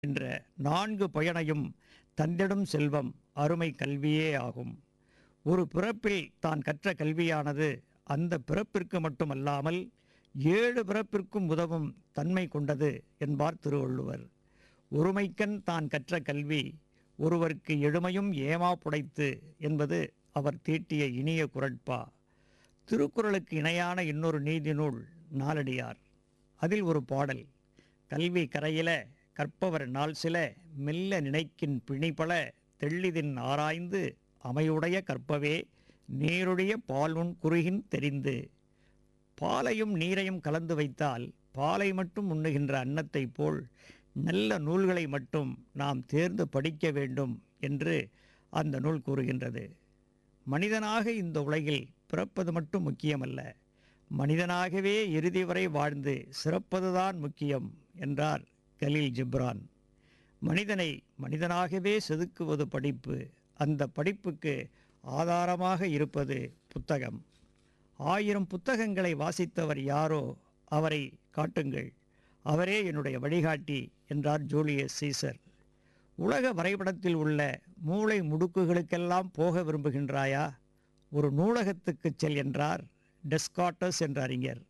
என்ற நான்கு பயனையும் தந்திடும் செல்வம் அருமை கல்வியே ஆகும் ஒரு பிறப்பில் தான் கற்ற கல்வியானது அந்த பிறப்பிற்கு மட்டுமல்லாமல் ஏழு பிறப்பிற்கும் உதவும் தன்மை கொண்டது என்பார் திருவள்ளுவர் ஒருமைக்கண் தான் கற்ற கல்வி ஒருவருக்கு எழுமையும் ஏமா புடைத்து என்பது அவர் தீட்டிய இனிய குரட்பா திருக்குறளுக்கு இணையான இன்னொரு நீதி நூல் நாலடியார் அதில் ஒரு பாடல் கல்வி கரையில கற்பவர் நாள் சில மெல்ல நினைக்கின் பிணிபல தெள்ளிதின் ஆராய்ந்து அமையுடைய கற்பவே நீருடைய பாலுன் குறுகின் தெரிந்து பாலையும் நீரையும் கலந்து வைத்தால் பாலை மட்டும் உண்ணுகின்ற அன்னத்தைப் போல் நல்ல நூல்களை மட்டும் நாம் தேர்ந்து படிக்க வேண்டும் என்று அந்த நூல் கூறுகின்றது மனிதனாக இந்த உலகில் பிறப்பது மட்டும் முக்கியமல்ல மனிதனாகவே இறுதி வரை வாழ்ந்து சிறப்பதுதான் முக்கியம் என்றார் கலீல் ஜிப்ரான் மனிதனை மனிதனாகவே செதுக்குவது படிப்பு அந்த படிப்புக்கு ஆதாரமாக இருப்பது புத்தகம் ஆயிரம் புத்தகங்களை வாசித்தவர் யாரோ அவரை காட்டுங்கள் அவரே என்னுடைய வழிகாட்டி என்றார் ஜூலியஸ் சீசர் உலக வரைபடத்தில் உள்ள மூளை முடுக்குகளுக்கெல்லாம் போக விரும்புகின்றாயா ஒரு நூலகத்துக்குச் செல் என்றார் டெஸ்காட்டஸ் என்ற அறிஞர்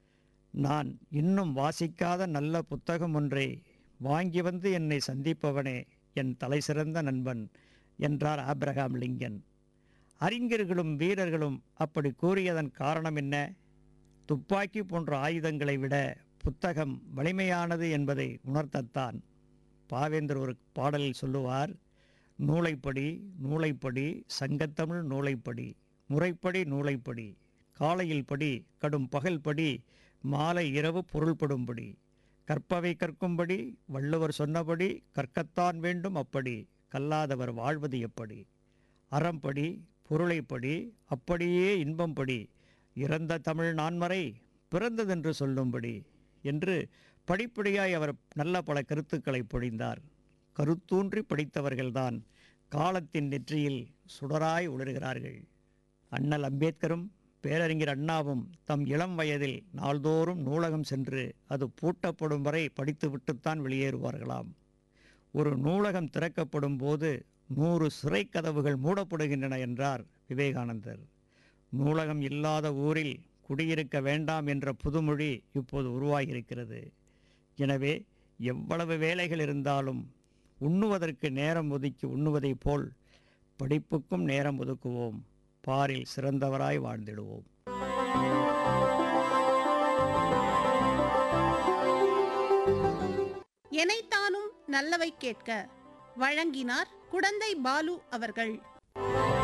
நான் இன்னும் வாசிக்காத நல்ல புத்தகம் ஒன்றை வாங்கி வந்து என்னை சந்திப்பவனே என் தலைசிறந்த நண்பன் என்றார் ஆப்ரஹாம் லிங்கன் அறிஞர்களும் வீரர்களும் அப்படி கூறியதன் காரணம் என்ன துப்பாக்கி போன்ற ஆயுதங்களை விட புத்தகம் வலிமையானது என்பதை உணர்த்தத்தான் பாவேந்தர் ஒரு பாடலில் சொல்லுவார் நூலைப்படி நூலைப்படி சங்கத்தமிழ் நூலைப்படி முறைப்படி நூலைப்படி காலையில் படி கடும் பகல் படி மாலை இரவு பொருள்படும்படி கற்பவை கற்கும்படி வள்ளுவர் சொன்னபடி கற்கத்தான் வேண்டும் அப்படி கல்லாதவர் வாழ்வது எப்படி அறம்படி பொருளைப்படி அப்படியே இன்பம்படி இறந்த தமிழ் நான்மறை பிறந்ததென்று சொல்லும்படி என்று படிப்படியாய் அவர் நல்ல பல கருத்துக்களை பொழிந்தார் கருத்தூன்றி படித்தவர்கள்தான் காலத்தின் நெற்றியில் சுடராய் ஒளிர்கிறார்கள் அண்ணல் அம்பேத்கரும் பேரறிஞர் அண்ணாவும் தம் இளம் வயதில் நாள்தோறும் நூலகம் சென்று அது பூட்டப்படும் வரை படித்துவிட்டுத்தான் வெளியேறுவார்களாம் ஒரு நூலகம் திறக்கப்படும் போது நூறு சிறை கதவுகள் மூடப்படுகின்றன என்றார் விவேகானந்தர் நூலகம் இல்லாத ஊரில் குடியிருக்க வேண்டாம் என்ற புதுமொழி இப்போது உருவாகியிருக்கிறது எனவே எவ்வளவு வேலைகள் இருந்தாலும் உண்ணுவதற்கு நேரம் ஒதுக்கி உண்ணுவதைப் போல் படிப்புக்கும் நேரம் ஒதுக்குவோம் பாரில் சிறந்தவராய் வாழ்ந்திடுவோம் எனைத்தானும் நல்லவை கேட்க வழங்கினார் குடந்தை பாலு அவர்கள்